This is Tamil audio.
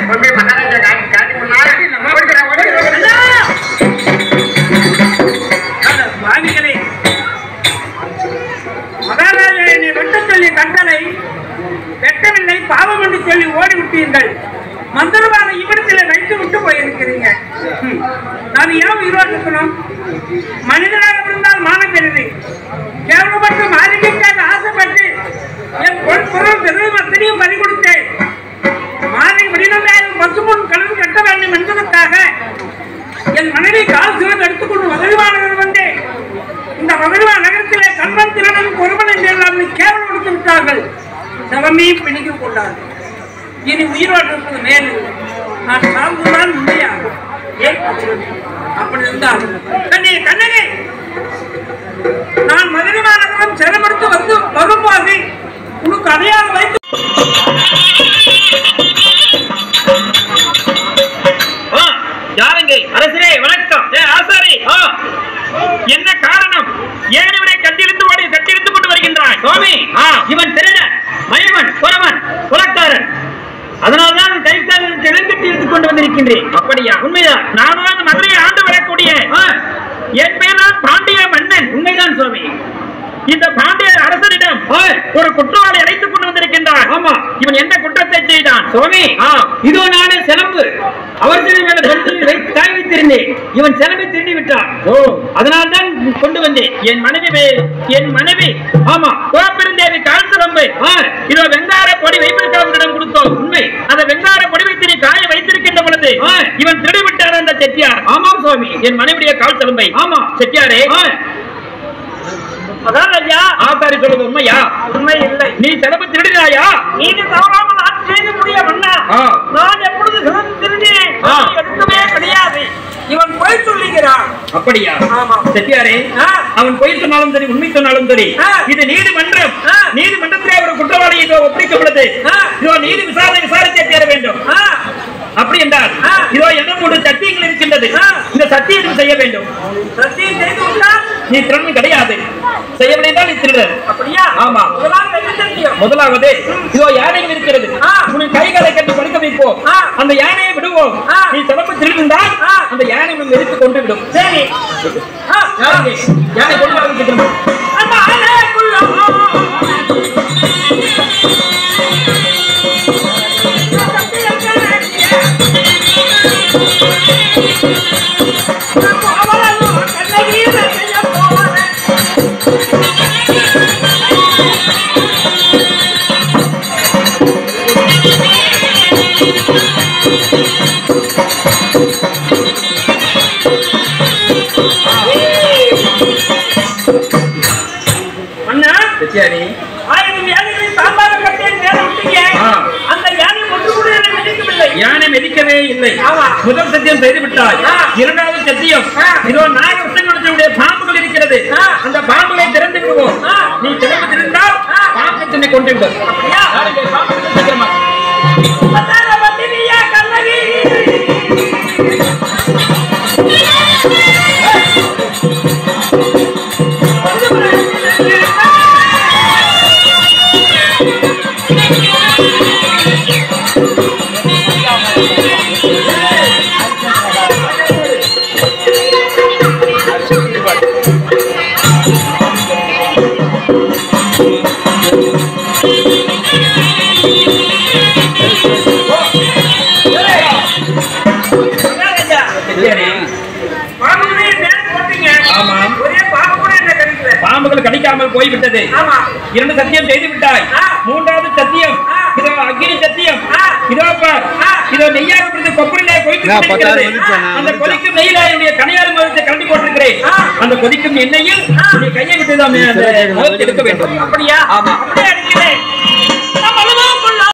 கொண்டு போய் மகாராஜா காட்டி காட்டி பண்ணா ஓடிக்கிறேன் ஓடிக்கிறேன் அட சுவாமிகளே மகாராஜா என்னை வெட்ட சொல்லி கட்டளை வெட்டவில்லை பாவம் என்று சொல்லி ஓடிவிட்டீர்கள் மந்திரவாத இவ்விடத்தில் வைத்து விட்டு போயிருக்கிறீங்க ம். நான் ஏன் உயிரோடு இருக்கணும் மனிதனாக இருந்தால் மானம் பெறுது கேவலப்பட்டு மாளிகைக்காக ஆசைப்பட்டு என் பொன் பொருள் பெரும் அத்தனையும் பறி கொடுத்தேன் மாலை வடிவமையாகும் பசுமுன் கடன் கட்ட வேண்டும் என்பதற்காக என் மனைவி கால் சிறந்து எடுத்துக்கொண்டு மகிழ்வானவர் வந்தேன் இந்த மகிழ்வா நகரத்திலே கண்மன் திறனும் ஒருவன் என்று எல்லாம் கேவலம் கொடுத்து விட்டார்கள் சவமையும் பிணிக்க கொண்டார்கள் இனி உயிரோடு இருப்பது மேல் நான் சார்ந்துதான் உண்மையாகும் ஏன் அப்படி இருந்தால் கண்ணே கண்ணனே நான் மதுரை நகரம் சிரமடுத்து வந்து வரும்போது உனக்கு அடையாளம் வைத்து ஆ, யாருங்க அரசரே வணக்கம் ஏ ஆசாரி ஆ, என்ன காரணம் ஏன் இவனை கட்டிலிருந்து ஓடி கட்டிலிருந்து கொண்டு வருகின்றாய் சுவாமி ஆ, இவன் திருடன் மயவன் புறவன் குலக்காரன் அதனால்தான் கைக்காரன் கிழங்கட்டி எடுத்துக் கொண்டு வந்திருக்கின்றேன் அப்படியா உண்மைதான் நானும் அந்த மதுரையை ஆண்டு வரக்கூடிய ஆ, என் பெயர் தான் பாண்டிய மன்னன் உண்மைதான் சுவாமி இந்த பாண்டிய அரசனிடம் ஒரு குற்றவாளி அழைத்துக் கொண்டு வந்திருக்கின்றான் ஆமா இவன் எந்த குற்றத்தை செய்தான் சுவாமி இதோ நானே சிலம்பு அவர் தாய் வைத்திருந்தேன் இவன் சிலம்பை திருடி விட்டான் ஓ அதனால் தான் கொண்டு வந்தேன் என் மனைவி வே- என் மனைவி ஆமா கோப்பெருந்தேவி கால் சிலம்பை இதோ வெங்கார பொடி வைப்பிற்காவிடம் கொடுத்தோம் உண்மை அந்த வெங்கார பொடி வைத்து நீ காய வைத்திருக்கின்ற பொழுது இவன் திருடி விட்டான் அந்த செட்டியார் ஆமாம் சுவாமி என் மனைவியுடைய கால் சிலம்பை ஆமா செட்டியாரே மகாராஜா ஆசாரி சொல்வது உண்மையா உண்மை இல்லை நீ சிலம்பு திருடினாயா நீதி தவறாமல் ஆட்சி செய்ய முடிய மன்னா ஆ. நான் எப்பொழுது சிறந்து திருடினேன் ஆ. எடுக்கவே கிடையாது இவன் பொய் சொல்லுகிறான் அப்படியா ஆமா. செட்டியாரே ஆ. அவன் பொய் சொன்னாலும் சரி உண்மை சொன்னாலும் சரி ஆ. இது நீதிமன்றம் ஆ. நீதிமன்றத்திலே ஒரு குற்றவாளி இதோ ஒப்படைக்கப்பட்டது ஆ. இதோ நீதி விசாரணை விசாரித்தே தீர வேண்டும் ஆ, அப்படி என்றால் ஆ. இதோ என்ன ஒரு சத்தியங்கள் இருக்கின்றது ஆ. இந்த சத்தியத்தை செய்ய வேண்டும் சத்தியம் செய்து விட்டால் நீ திறன் கிடையாது செய்யவில்லை என்றால் நீ திருடர் அப்படியா ஆமா. முதலாவது என்ன சத்தியம் முதலாவது இதோ யானைகள் இருக்கிறது ஆ. உன் கைகளை கட்டி படுக்க வைப்போம் ஆ. அந்த யானையை விடுவோம் ஆ. நீ சிறப்பு திருடிந்தால் ஆ. அந்த யானை உன்னை எரித்து கொண்டு விடும் சரி ஆ, யானை யானை கொண்டு வாங்க சீக்கிரமா. அந்த ஆணைக்குள்ள அண்ணா செட்டியாரே ஆயிரம் யானைகளை சாம்பாரம் கட்டிய மேல விட்டீங்க ஆ. அந்த யானை ஒன்று கூட என்னை மிதிக்கவில்லை யானை மிதிக்கவே இல்லை ஆமா. முதல் சத்தியம் செய்து விட்டாய் ஆ. இரண்டாவது சத்தியம் ஆ. இதோ நாக உடைய பாம்புகள் இருக்கிறது ஆ. அந்த பாம்புகளை திறந்து விடுவோம் ஆ. நீ திறந்து திறந்தால் ஆ. பாம்பு தன்னை கொண்டு விடும் அப்படியா? யாருங்க? பாம்பு கிட்ட சீக்கிரமா. பத்தார பத்தினியா கண்ணகி மகாராஜா, செட்டியாரே, பாம்புகளே மேல போட்டீங்க. ஆமா. ஒரே பாம்பு கூட என்ன கடிக்கல. பாம்புகள் கடிக்காமல் போய்விட்டது ஆமா. இரண்டு சத்தியம் செய்து விட்டாய் ஆ. மூன்றாவது சத்தியம் ஆ. இதோ அக்னி சத்தியம் ஆ. இதோ பார் ஆ. இதோ நெய்யாக விடுத்து கொப்பரிலே கொதித்து நான் கொண்டிருக்கிறது. பத்தாயிரம் வந்துச்சேன், அந்த வந்துச்சேன். கொதிக்கும் நெய்யில என்னுடைய கனையாறு மரத்தை கலந்து போட்டிருக்கிறேன் ஆ. அந்த கொதிக்கும் எண்ணெயில் ஆ. நீ கையை விட்டு தான் அந்த முகத்தை எடுக்க வேண்டும் அப்படியா? ஆமா. அப்படியே அடிக்கிறேன்.